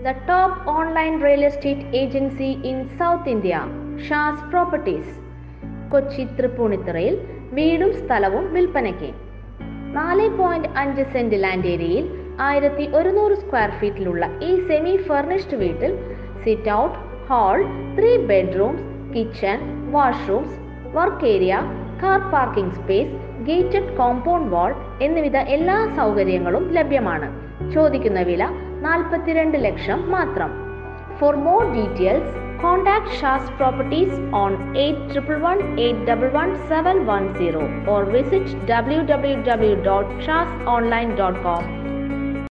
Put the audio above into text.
the top online real estate agency in South India, Shaz properties Kochi തൃപ്പൂണിത്തുറയിൽ വീടും സ്ഥലവും വിൽപ്പനയ്ക്ക് നാല് പോയിന്റ് അഞ്ച് സെന്റ് ലാൻഡ് ഏരിയയിൽ ആയിരത്തി ഒരുന്നൂറ് സ്ക്വയർ ഫീറ്റിലുള്ള ഈ സെമി ഫർണിഷ്ഡ് വീട്ടിൽ sit out hall three bedrooms kitchen washrooms work area car parking space gated compound wall എന്നിവിധ എല്ലാ സൗകര്യങ്ങളും ലഭ്യമാണ് ചോദിക്കുന്ന വില നാൽപ്പത്തിരണ്ട് ലക്ഷം മാത്രം for more details contact Shaz properties on eight triple one eight double one seven one zero or visit W W W dot Shaz online dot com